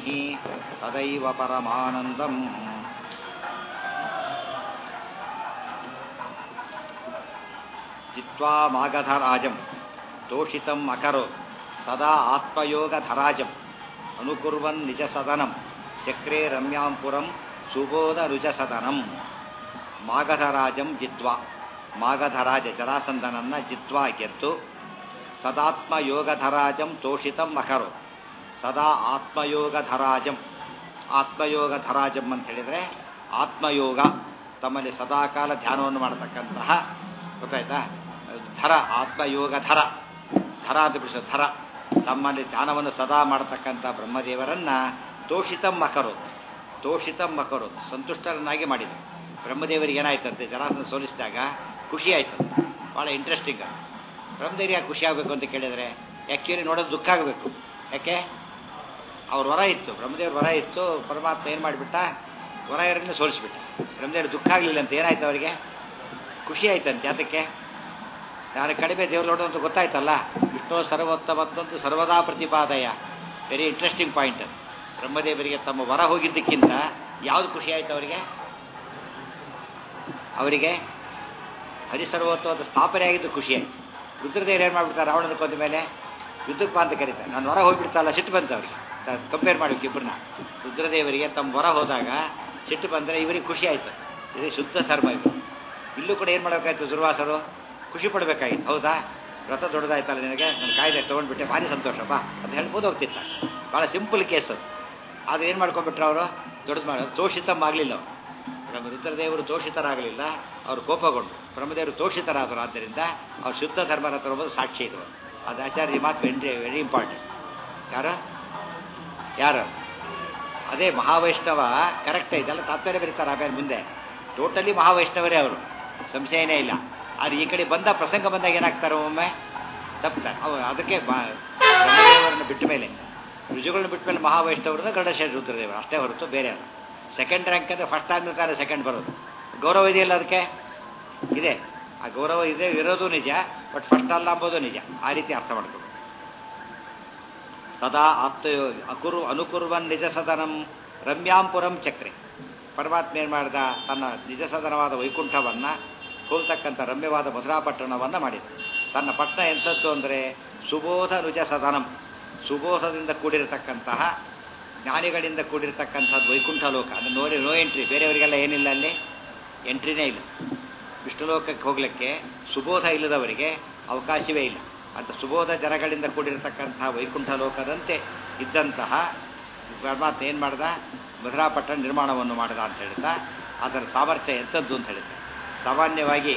ಸದೈವ ಪರಮಾನಂದಂ ಚಿತ್ವಾ ಮಾಗಧರಾಜಂ ತೋಷಿತಂ ಅಕರೋ ಸದಾ ಆತ್ಮಯೋಗಧರಾಜಂ ಅನುಕುರ್ವನ್ ನಿಜ ಸದನಂ ಚಕ್ರೇ ರಮ್ಯಾಂಪುರಂ ಸುಬೋಧ ರುಜ ಸದನಂ ಮಾಗಧರಾಜಂ ಜಿತ್ವಾ ಮಾಗಧರಾಜ ಜರಾಸಂಧನನ್ನ ಜಿತ್ವಾ ಗೆದ್ದು ಸದಾತ್ಮಯೋಗಧರಾಜಂ ತೋಷಿತಂ ಅಕರೋ ಸದಾ ಆತ್ಮಯೋಗಧರಾಜಂ ಆತ್ಮಯೋಗಧರಾಜಂ ಅಂತ ಹೇಳಿದರೆ ಆತ್ಮಯೋಗ ತಮ್ಮಲ್ಲಿ ಸದಾಕಾಲ ಧ್ಯಾನವನ್ನು ಮಾಡತಕ್ಕಂತಹ ಗೊತ್ತಾಯ್ತಾ ಧರ ಆತ್ಮಯೋಗ ಧರ ಧರ ಅಂತ ಬಿಡಿಸೋ ಧರ ತಮ್ಮಲ್ಲಿ ಧ್ಯಾನವನ್ನು ಸದಾ ಮಾಡತಕ್ಕಂಥ ಬ್ರಹ್ಮದೇವರನ್ನ ತೋಷಿತಂ ಮಕರು ತೋಷಿತಂ ಮಕರು ಸಂತುಷ್ಟರನ್ನಾಗಿ ಮಾಡಿದರು ಬ್ರಹ್ಮದೇವರಿಗೆ ಏನಾಯ್ತಂತೆ ಜರಾಸನ ಸೋಲಿಸಿದಾಗ ಖುಷಿ ಆಯ್ತು ಭಾಳ ಇಂಟ್ರೆಸ್ಟಿಂಗ್ ಬ್ರಹ್ಮದೇವರಿಗೆ ಯಾಕೆ ಖುಷಿ ಆಗಬೇಕು ಅಂತ ಕೇಳಿದರೆ ಆ್ಯಕ್ಚುಲಿ ನೋಡೋದು ದುಃಖ ಆಗಬೇಕು ಯಾಕೆ ಅವ್ರ ವರ ಇತ್ತು ಬ್ರಹ್ಮದೇವ್ರ ವರ ಇತ್ತು ಪರಮಾತ್ಮ ಏನು ಮಾಡಿಬಿಟ್ಟ ವರ ಇವರನ್ನ ಸೋಲಿಸ್ಬಿಟ್ಟ ಬ್ರಹ್ಮದೇವ್ರ ದುಃಖ ಆಗಲಿಲ್ಲ ಅಂತ ಏನಾಯ್ತು ಅವರಿಗೆ ಖುಷಿ ಆಯ್ತಂತೆ ಯಾತಕ್ಕೆ ನಾನು ಕಡಿಮೆ ದೇವ್ರು ನೋಡೋ ಅಂತ ಗೊತ್ತಾಯ್ತಲ್ಲ ವಿಷ್ಣು ಸರ್ವೋತ್ತಮತ್ತಂತೂ ಸರ್ವದಾ ಪ್ರತಿಪಾದಯ ವೆರಿ ಇಂಟ್ರೆಸ್ಟಿಂಗ್ ಪಾಯಿಂಟ್ ಬ್ರಹ್ಮದೇವರಿಗೆ ತಮ್ಮ ವರ ಹೋಗಿದ್ದಕ್ಕಿಂತ ಯಾವುದು ಖುಷಿ ಆಯ್ತು ಅವರಿಗೆ ಅವರಿಗೆ ಹರಿಸರ್ವೋತ್ತಮದ ಸ್ಥಾಪನೆ ಆಗಿದ್ದು ಖುಷಿ ಆಯ್ತು ರುದ್ರದೇವರು ಏನು ಮಾಡ್ಬಿಡ್ತಾರೆ ರಾವಣನ ಕೊಂದ ಮೇಲೆ ಯುದ್ಧಕ್ಕೆ ಬಾ ಅಂತ ಕರೀತಾರೆ ನಾನು ಹೊರ ಹೋಗ್ಬಿಡ್ತಲ್ಲ ಸಿಟ್ಟು ಬಂತು ಅವ್ರಿಗೆ ಕಂಪೇರ್ ಮಾಡ್ಬೇಕು ಇಬ್ಬರನ್ನ ರುದ್ರದೇವರಿಗೆ ತಮ್ಮ ಹೊರ ಹೋದಾಗ ಸಿಟ್ಟು ಬಂದರೆ ಇವರಿಗೆ ಖುಷಿ ಆಯ್ತು ಇದು ಶುದ್ಧ ಧರ್ಮ ಇದು ಇಲ್ಲೂ ಕೂಡ ಏನು ಮಾಡಬೇಕಾಯ್ತು ದುರ್ವಾಸರು ಖುಷಿ ಪಡಬೇಕಾಗಿತ್ತು ಹೌದಾ ವ್ರತ ದೊಡ್ಡದಾಯ್ತಲ್ಲ ನಿನಗೆ ನನ್ನ ಕಾಯ್ದೆ ತೊಗೊಂಡ್ಬಿಟ್ಟೆ ಭಾರಿ ಸಂತೋಷಪ್ಪ ಅಂತ ಹೇಳ್ಬೋದು ಹೋಗ್ತಿತ್ತ ಭಾಳ ಸಿಂಪಲ್ ಕೇಸ್ ಅದು ಆದರೆ ಏನು ಮಾಡ್ಕೊಂಡ್ಬಿಟ್ರು ಅವರು ದೊಡ್ಡದು ಮಾಡೋದು ತೋಷಿತಮ್ ಆಗಲಿಲ್ಲ ನಮ್ಮ ರುದ್ರದೇವರು ತೋಷಿತರಾಗಲಿಲ್ಲ ಅವರು ಕೋಪಗೊಂಡು ಬ್ರಹ್ಮದೇವರು ತೋಷಿತರಾದರು ಆದ್ದರಿಂದ ಅವ್ರು ಶುದ್ಧ ಧರ್ಮರ ತರೋದು ಸಾಕ್ಷಿ ಇದು ಅದು ಆಚಾರ್ಯ ಮಾತು ವೆರಿ ವೆರಿ ಇಂಪಾರ್ಟೆಂಟ್ ಯಾರು ಯಾರು ಅದೇ ಮಹಾವೈಷ್ಣವ ಕರೆಕ್ಟ್ ಇದೆಲ್ಲ ತಾತ್ಪರ್ಯ ಬರೀತಾರೆ ಆಮೇಲೆ ಮುಂದೆ ಟೋಟಲಿ ಮಹಾವೈಷ್ಣವರೇ ಅವರು ಸಂಶಯನೇ ಇಲ್ಲ ಆದರೆ ಈ ಕಡೆ ಬಂದ ಪ್ರಸಂಗ ಬಂದಾಗ ಏನಾಗ್ತಾರೆ ಒಮ್ಮೆ ತಪ್ತಾರೆ ಅವರು ಅದಕ್ಕೆ ಬ್ರಹ್ಮದೇವರನ್ನು ಬಿಟ್ಟ ಮೇಲೆ ರುಜುಗಳನ್ನ ಬಿಟ್ಟ ಮೇಲೆ ಮಹಾವೈಷ್ಣವರನ್ನ ಗರುಡಶೇಷ ರುದ್ರದೇವರು ಅಷ್ಟೇ ಹೊರತು ಬೇರೆ ಅಲ್ಲ ಸೆಕೆಂಡ್ ರ್ಯಾಂಕ್ ಅಂದರೆ ಫಸ್ಟ್ ಆದ್ಮೇಲೆ ತಾನೇ ಸೆಕೆಂಡ್ ಬರೋದು ಗೌರವ ಇದೆಯಲ್ಲ ಅದಕ್ಕೆ ಇದೆ ಆ ಗೌರವ ಇದೆ ಇರೋದು ನಿಜ ಬಟ್ ಫಸ್ಟ್ ಅಲ್ಲ ಅಂಬೋದು ನಿಜ ಆ ರೀತಿ ಅರ್ಥ ಮಾಡ್ಕೊಂಡು ಸದಾ ಆಪ್ತಯೋ ಅಕುರು ಅನುಕುರ್ವನ್ ನಿಜ ಸದನಂ ರಮ್ಯಾಂಪುರಂ ಚಕ್ರೆ ಪರಮಾತ್ಮ ಏನು ಮಾಡಿದ ತನ್ನ ನಿಜ ಸದನವಾದ ವೈಕುಂಠವನ್ನು ಹೋಲ್ತಕ್ಕಂಥ ರಮ್ಯವಾದ ಮಧುರಾಪಟ್ಟಣವನ್ನು ಮಾಡಿದ ತನ್ನ ಪಟ್ಟಣ ಎಂಥದ್ದು ಅಂದರೆ ಸುಬೋಧ ನುಜ ಸದನಂ ಸುಬೋಧದಿಂದ ಕೂಡಿರತಕ್ಕಂತಹ ಜ್ಞಾನಿಗಳಿಂದ ಕೂಡಿರತಕ್ಕಂಥದ್ದು ವೈಕುಂಠ ಲೋಕ ಅದನ್ನು ನೋಡಿ ನೋ ಎಂಟ್ರಿ ಬೇರೆಯವರಿಗೆಲ್ಲ ಏನಿಲ್ಲ ಅಲ್ಲಿ ಎಂಟ್ರಿನೇ ಇಲ್ಲ ವಿಷ್ಣುಲೋಕಕ್ಕೆ ಹೋಗಲಿಕ್ಕೆ ಸುಬೋಧ ಇಲ್ಲದವರಿಗೆ ಅವಕಾಶವೇ ಇಲ್ಲ ಅಂತ ಸುಬೋಧ ಜನಗಳಿಂದ ಕೂಡಿರತಕ್ಕಂತಹ ವೈಕುಂಠ ಲೋಕದಂತೆ ಇದ್ದಂತಹ ಪರಮಾತ್ಮ ಏನು ಮಾಡ್ದ ಮಧುರಾಪಟ್ಟಣ ನಿರ್ಮಾಣವನ್ನು ಮಾಡಿದ ಅಂತ ಹೇಳ್ತಾ ಅದರ ಸಾಮರ್ಥ್ಯ ಎಂಥದ್ದು ಅಂತ ಹೇಳ್ತಾ ಸಾಮಾನ್ಯವಾಗಿ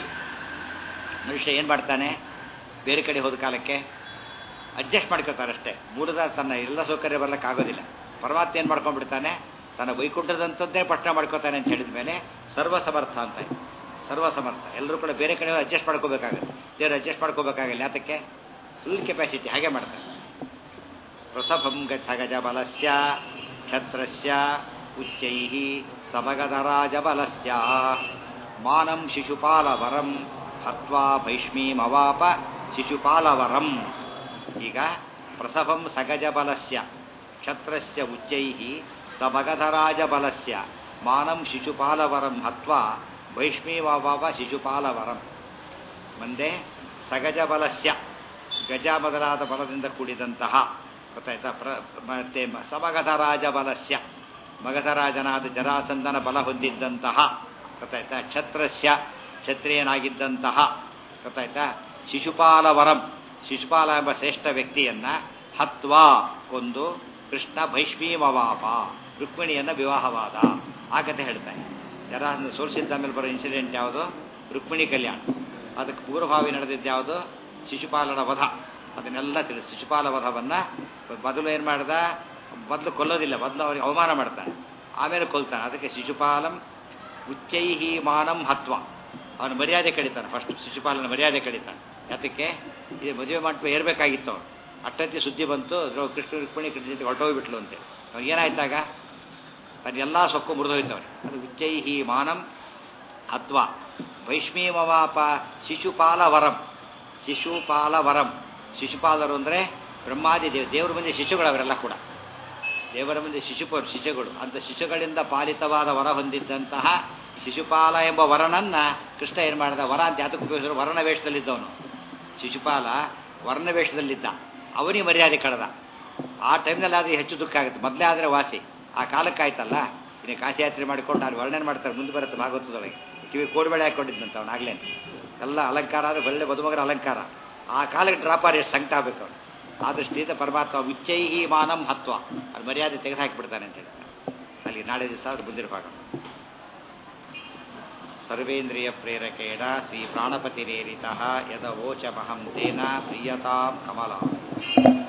ಮನುಷ್ಯ ಏನು ಮಾಡ್ತಾನೆ ಬೇರೆ ಕಡೆ ಹೋದ ಕಾಲಕ್ಕೆ ಅಡ್ಜಸ್ಟ್ ಮಾಡ್ಕೋತಾರೆ ಅಷ್ಟೇ ಮೂಲದ ತನ್ನ ಎಲ್ಲ ಸೌಕರ್ಯ ಬರ್ಲಿಕ್ಕೆ ಆಗೋದಿಲ್ಲ ಪರಮಾತ್ಮ ಏನು ಮಾಡ್ಕೊಂಡ್ಬಿಡ್ತಾನೆ ತನ್ನ ವೈಕುಂಠದಂಥದ್ದೇ ಪಟ್ಟಣ ಮಾಡ್ಕೋತಾನೆ ಅಂತ ಹೇಳಿದ ಮೇಲೆ ಸರ್ವಸಮರ್ಥ ಅಂತ ಸರ್ವಸಮರ್ಥ ಎಲ್ಲರೂ ಕೂಡ ಬೇರೆ ಕಡೆ ಅಡ್ಜಸ್ಟ್ ಮಾಡ್ಕೋಬೇಕಾಗುತ್ತೆ ದೇವರು ಅಡ್ಜಸ್ಟ್ ಮಾಡ್ಕೋಬೇಕಾಗಿಲ್ಲ ಯಾತಕ್ಕೆ ಫುಲ್ ಕೆಪಾಸಿಟಿ ಹಾಗೆ ಮಾಡ್ತಾರೆ ಪ್ರಸಭಂ ಗಜ ಬಲಸ್ಯ ಕ್ಷತ್ರಸ್ಯ ಉಚ್ಚೈ ಸಮಗಧರಾಜ ಬಲಸ್ಯ ಮಾನಂ ಶಿಶುಪಾಲವರಂ ಹತ್ವಾ ಭೈಷ್ಮೀಮವಾಪ ಶಿಶುಪಾಲವರಂ ಈಗ ಪ್ರಸಭಂ ಸಗಜ ಬಲಸ್ಯ ಕ್ಷತ್ರಸ್ಯ ಉಚ್ಚೈ ಸಮಗಧರಾಜ ಬಲಸ್ಯ ಮಾನಂ ಶಿಶುಪಾಲವರಂ ಹತ್ವಾ ಭೈಷ್ಮೀಮವಾಪ ಶಿಶುಪಾಲವರಂ ಮುಂದೆ ಸಗಜ ಬಲಸ್ಯ ಗಜ ಮೊದಲಾದ ಬಲದಿಂದ ಕೂಡಿದಂತಹ ಗೊತ್ತಾಯ್ತಾ ಪ್ರ ಮತ್ತೆ ಸಮಗಧರಾಜ ಬಲಸ್ಯ ಮಗಧರಾಜನಾದ ಜರಾಸಂದನ ಬಲ ಹೊಂದಿದ್ದಂತಹ ಗೊತ್ತಾಯ್ತಾ ಕ್ಷತ್ರಸ್ಯ ಕ್ಷತ್ರಿಯನಾಗಿದ್ದಂತಹ ಗೊತ್ತಾಯ್ತಾ ಶಿಶುಪಾಲವರಂ ಶಿಶುಪಾಲ ಎಂಬ ಶ್ರೇಷ್ಠ ವ್ಯಕ್ತಿಯನ್ನ ಹತ್ವಾ ಕೊಂದು ಕೃಷ್ಣ ಭೈಷ್ಮೀಮವಾಪ ರುಕ್ಮಿಣಿಯನ್ನ ವಿವಾಹವಾದ ಆ ಕಥೆ ಹೇಳ್ತಾನೆ ಜರಾಸಂದ ಸೋಲಿಸಿದ್ದ ಮೇಲೆ ಬರೋ ಇನ್ಸಿಡೆಂಟ್ ಯಾವುದು ರುಕ್ಮಿಣಿ ಕಲ್ಯಾಣ ಅದಕ್ಕೆ ಪೂರ್ವಭಾವಿ ನಡೆದಿದ್ದು ಯಾವುದು ಶಿಶುಪಾಲನ ವಧ ಅದನ್ನೆಲ್ಲ ತಿಳಿಸಿ ಶಿಶುಪಾಲ ವಧವನ್ನು ಮೊದಲು ಏನು ಮಾಡ್ದ ಮೊದಲು ಕೊಲ್ಲೋದಿಲ್ಲ ಮೊದಲು ಅವರಿಗೆ ಅವಮಾನ ಮಾಡ್ತಾನೆ ಆಮೇಲೆ ಕೊಲ್ತಾನೆ ಅದಕ್ಕೆ ಶಿಶುಪಾಲಂ ಉಚ್ಚೈಹಿ ಮಾನಂ ಹತ್ವ ಅವನು ಮರ್ಯಾದೆ ಕಡಿತಾನೆ ಫಸ್ಟ್ ಶಿಶುಪಾಲನ ಮರ್ಯಾದೆ ಕಡಿತಾನೆ ಯಾತಕ್ಕೆ ಇದು ಮದುವೆ ಮಂಟಪ ಏರ್ಬೇಕಾಗಿತ್ತು ಅವನು ಅಟ್ಟಂತೆ ಸುದ್ದಿ ಬಂತು ಕೃಷ್ಣ ರುಕ್ಮಿಣಿ ಕೃಷ್ಣ ಜೊತೆ ಹೊರಟೋಗ್ಬಿಟ್ಲು ಅಂತೆ ಅವ್ನಿಗೆ ಏನಾಯ್ತಾಗ ತನ್ನೆಲ್ಲ ಸೊಕ್ಕು ಮುರಿದೋಯ್ತವ್ರೆ ಅದು ಉಚ್ಚೈಹಿ ಮಾನಂ ಹತ್ವ ವೈಷ್ಮೀಮವಾಪ ಶಿಶುಪಾಲವರಂ ಶಿಶುಪಾಲವರಂ ಶಿಶುಪಾಲರು ಅಂದರೆ ಬ್ರಹ್ಮಾದಿ ದೇವ್ ದೇವ್ರ ಬಂದಿ ಶಿಶುಗಳವರೆಲ್ಲ ಕೂಡ ದೇವರ ಮುಂದೆ ಶಿಶುಪ ಶಿಶುಗಳು ಅಂತ ಶಿಶುಗಳಿಂದ ಪಾಲಿತವಾದ ವರ ಹೊಂದಿದ್ದಂತಹ ಶಿಶುಪಾಲ ಎಂಬ ವರನನ್ನ ಕೃಷ್ಣ ಏನು ಮಾಡಿದ ವರ ಅಂತ ಯಾತಕ್ಕೆ ಉಪಯೋಗಿಸಿದ್ರು ವರ್ಣ ವೇಷದಲ್ಲಿದ್ದವನು ಶಿಶುಪಾಲ ವರ್ಣ ವೇಷದಲ್ಲಿದ್ದ ಅವನಿಗೆ ಮರ್ಯಾದೆ ಕಳೆದ ಆ ಟೈಮ್ನಲ್ಲಿ ಆದರೆ ಹೆಚ್ಚು ದುಃಖ ಆಗುತ್ತೆ ಮೊದಲೇ ಆದರೆ ವಾಸಿ ಆ ಕಾಲಕ್ಕಾಯ್ತಲ್ಲ ಇನ್ನು ಕಾಶಿ ಯಾತ್ರೆ ಮಾಡಿಕೊಂಡು ಅಲ್ಲಿ ವರ್ಣನೆ ಮಾಡ್ತಾರೆ ಮುಂದೆ ಬರುತ್ತೆ ಭಾಗವತದೊಳಗೆ ಕಿವಿ ಕೋಡ್ಬೇಳೆ ಹಾಕೊಂಡಿದ್ದಂತ ಅವನು ಆಗ್ಲೇ ಎಲ್ಲ ಅಲಂಕಾರ ಆದರೆ ಒಳ್ಳೆ ಮದುಮಗರ ಅಲಂಕಾರ ಆ ಕಾಲಕ್ಕೆ ಡ್ರಾಪ್ ಆದ್ರೆ ಎಷ್ಟು ಸಂಕಟ ಆಗ್ಬೇಕು ಅವನು ಆ ದೃಷ್ಟಿಯಿಂದ ಪರಮಾತ್ಮ ವಿಚ್ಚೈಹಿ ಮಾನಂ ಹತ್ವ ಅದು ಮರ್ಯಾದೆ ತೆಗೆದು ಹಾಕಿಬಿಡ್ತಾನೆ ಅಂತ ಹೇಳ್ತಾರೆ ಅಲ್ಲಿ ನಾಳೆ ದಿವಸ ಅದು ಮುಂದಿನ ಭಾಗ ಸರ್ವೇಂದ್ರಿಯ ಪ್ರೇರಕೇಣ ಶ್ರೀ ಪ್ರಾಣಪತಿರೇರಿತ ಯದ ವೋಚಮಹಂ ತೇನ ಪ್ರಿಯತಾಂ ಕಮಲ